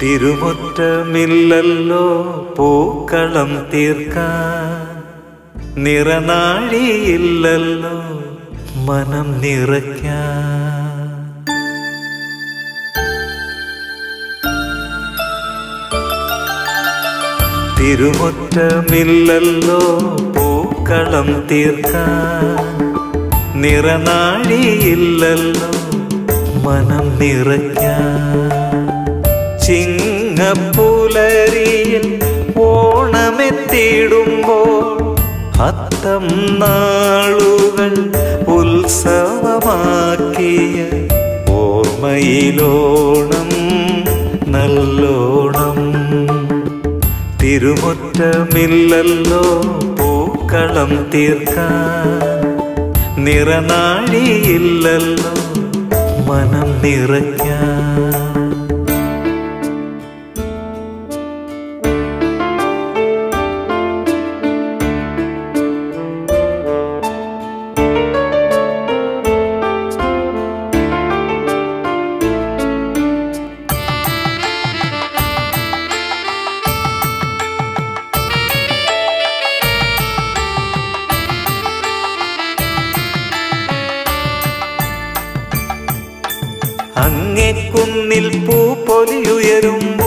തിരുമുറ്റമില്ലല്ലോ പൂക്കളം തീർക്കാൻ നിറനാഴിയില്ലല്ലോ മനം നിറയ്ക്കാൻ തിരുമുറ്റമില്ലല്ലോ പൂക്കളം തീർക്കാൻ നിറനാഴിയില്ലല്ലോ മനം നിറയ്ക്കാൻ ചിങ്ങപ്പുലരിയിൽ ഓണമെത്തിടുമ്പോൾ അത്തം നാളുകൾ ഉത്സവമാക്കിയ ഓർമ്മയിലോണം നല്ലോണം തിരുമുറ്റമില്ലല്ലോ പൂക്കളം തീർക്കാൻ നിറനാഴിയില്ലല്ലോ മനം നിറയ്ക്കാൻ അങ്ങേ കുന്നിൽ പൂ പൊലിയുയരുമ്പോ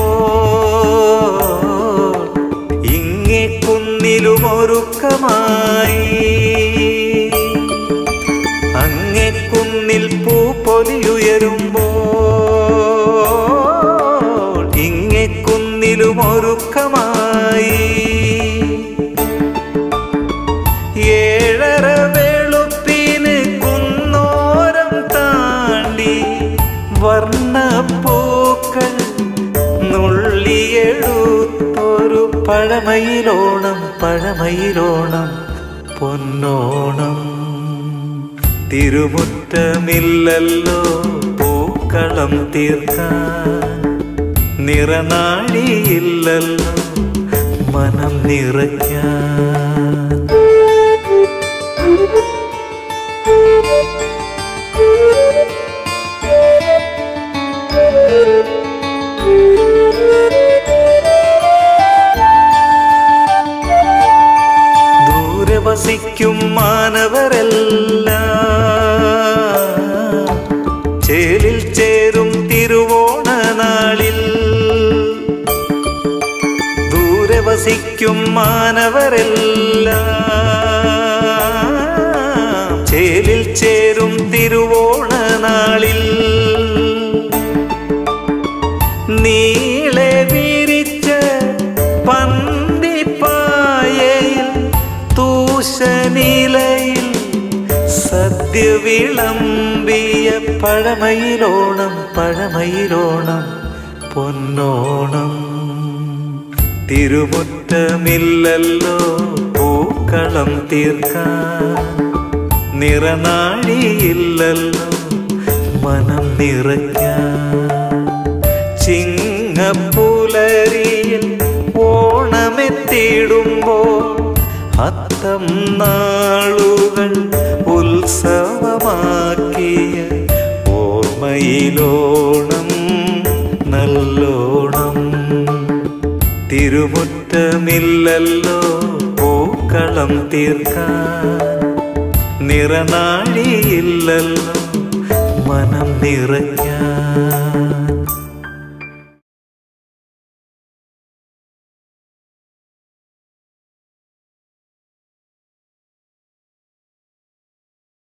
ഇങ്ങേ കുന്നിലും ഒരുക്കമായി അങ്ങേ കുന്നിൽ പൂ പൊലിയുയരുമ്പോ ഇങ്ങേ കുന്നിലും ഒരുക്കമായി ഏഴര വെളുപ്പിന് കുന്നോരം താണ്ടി വർണ്ണപ്പൂക്കൾ നുള്ളിയെടുത്തൊരു പഴമയിലോണം പഴമയിലോണം പൊന്നോണം തിരുമുറ്റമില്ലല്ലോ പൂക്കളം തീർക്കാൻ നിറനാഴിയില്ലല്ലോ മനം നിറയ്ക്കാൻ ദൂരെ വസിക്കും മാനവരെല്ലാം ചേലിൽ ചേരും തിരുവോണ നാളിൽ ദൂരെ വസിക്കും മാനവരെല്ലാം ചേലിൽ ചേരും തിരുവോണ നാളിൽ നീളെ വിരിച്ച പന്തിപ്പായയിൽ തൂശനിലയിൽ സദ്യ വിളമ്പിയ പഴമയിലോണം പഴമയിലോണം പൊന്നോണം തിരുമുറ്റമില്ലല്ലോ പൂക്കളം തീർക്കാൻ നിറനാഴിയില്ലല്ലോ മനം നിറയ്ക്കാൻ ചിങ്ങപ്പുലരിയിൽ ഓണമെത്തിടുമ്പോൾ അത്തം നാളുകൾ ഉത്സവമാക്കിയ ഓർമ്മയിലോണം നല്ലോണം തിരുമുറ്റമില്ലല്ലോ പൂക്കളം തീർക്കാൻ നിറനാഴിയില്ലല്ലോ മനം നിറയ്ക്കാൻ